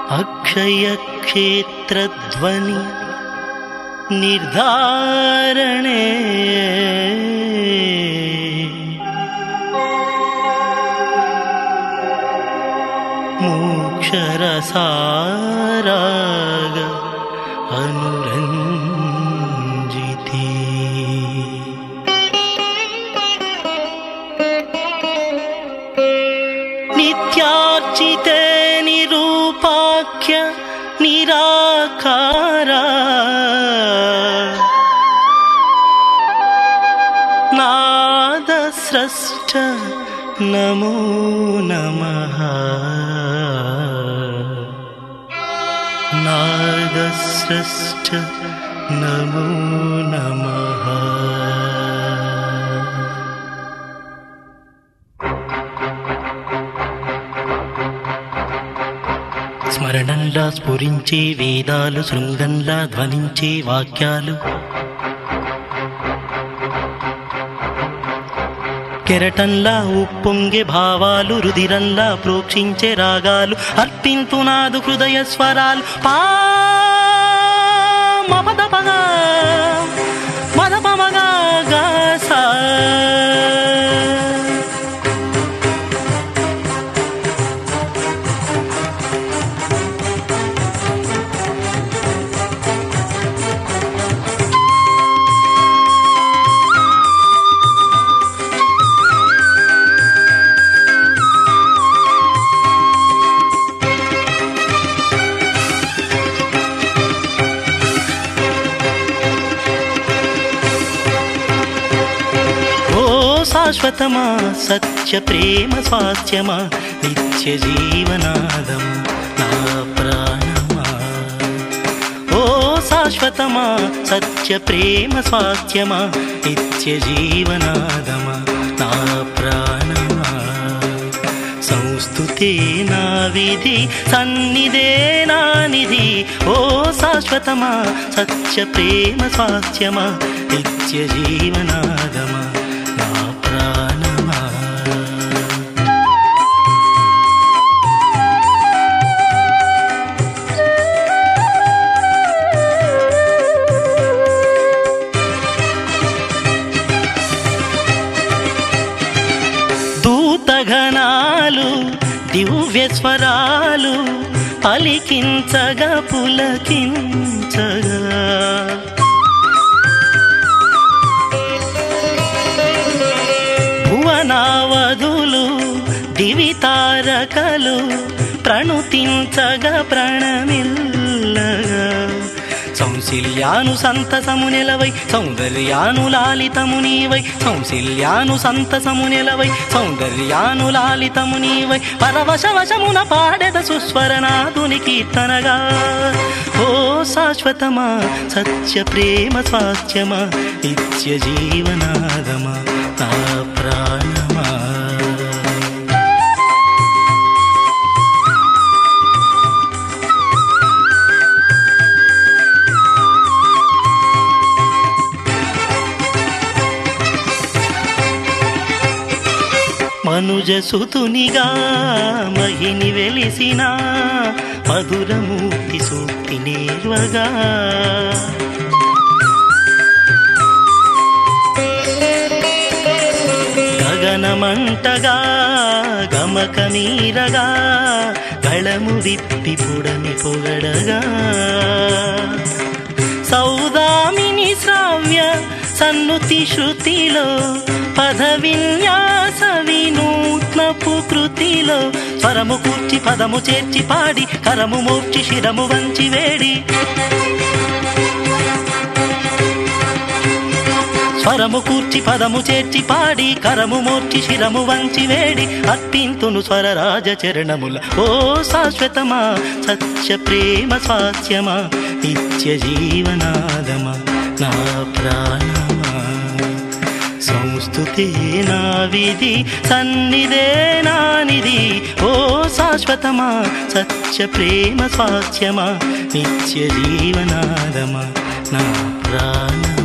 अक्षयक्षेत्रध्वनि निर्धारणे मोक्षरसाराग अनुरञ्जिते नित्यार्चिते निरूपाख्य निराकारा नादस्रष्ट नमो नमः नादस्रष्ट नमो नमः స్మరణంలా స్ఫురించే వేదాలు శృంగంలా ధ్వనించే వాక్యాలు కెరటంలా ఉప్పొంగే భావాలు రుదిరంలా ప్రోక్షించే రాగాలు అర్పింతునాదు హృదయ స్వరాలు పా మపదపగా మదపమగా గాసా ఓ శాశ్వతమా సత్య ప్రేమ స్వాస్థ్యమా నిత్య జీవనాదం నా ప్రాణమా ఓ శాశ్వతమా సత్య ప్రేమ స్వాస్థ్యమా నిత్య జీవనాదమా నా ప్రాణమా సంస్థుతే నా విధి సన్నిధే నా నిధి ఓ శాశ్వతమా సత్య ప్రేమ స్వాస్థ్యమా నిత్య జీవనాదమా నా ప్రాణమా దూతగణాలు దివ్య స్వరాలు పలికించగా పులకించగా భువనావధులు దివి తారకలు ప్రణుతించగా ప్రణమిల్లగా సౌశిల్యాను సంతసము నెలవై సౌందర్యాను లాలితము నీవై సౌశిల్యాను సంతసము నెలవై సౌందర్యాను లాలితము నీవై పరవశవశమున పాడెద సుస్వరనాథుని కీర్తనగా ఓ శాశ్వతమా సత్య ప్రేమ స్వాస్థ్యమా నిత్య జీవనాదమా నా ప్రాణమా మనుజ సుతునిగా మహిని వెలిసిన మధురమూర్తి సూక్తి నేర్వగా గగనమంటగా గమక మీరగా గళము విప్పి పుడమి పొగడగా సౌదామిని శ్రావ్య సన్నుతి శృతిలో పద విన్యాస వినూత్నపు కృతిలో స్వరము కూర్చి పదము చేర్చి పాడి కరము మోర్చి శిరము వంచి వేడి స్వరము కూర్చి పదము చేర్చి పాడి కరము మోర్చి శిరము వంచి వేడి అర్పింతును స్వరరాజ చరణముల ఓ శాశ్వతమా సత్య ప్రేమ స్వాస్యమా నిత్య జీవనాదమా నా ప్రాణమా సంస్థుతే నా విధి సన్నిధే నా నిధి ఓ శాశ్వతమా సత్య ప్రేమ స్వాస్యమా నిత్య జీవనాదమా నా ప్రాణ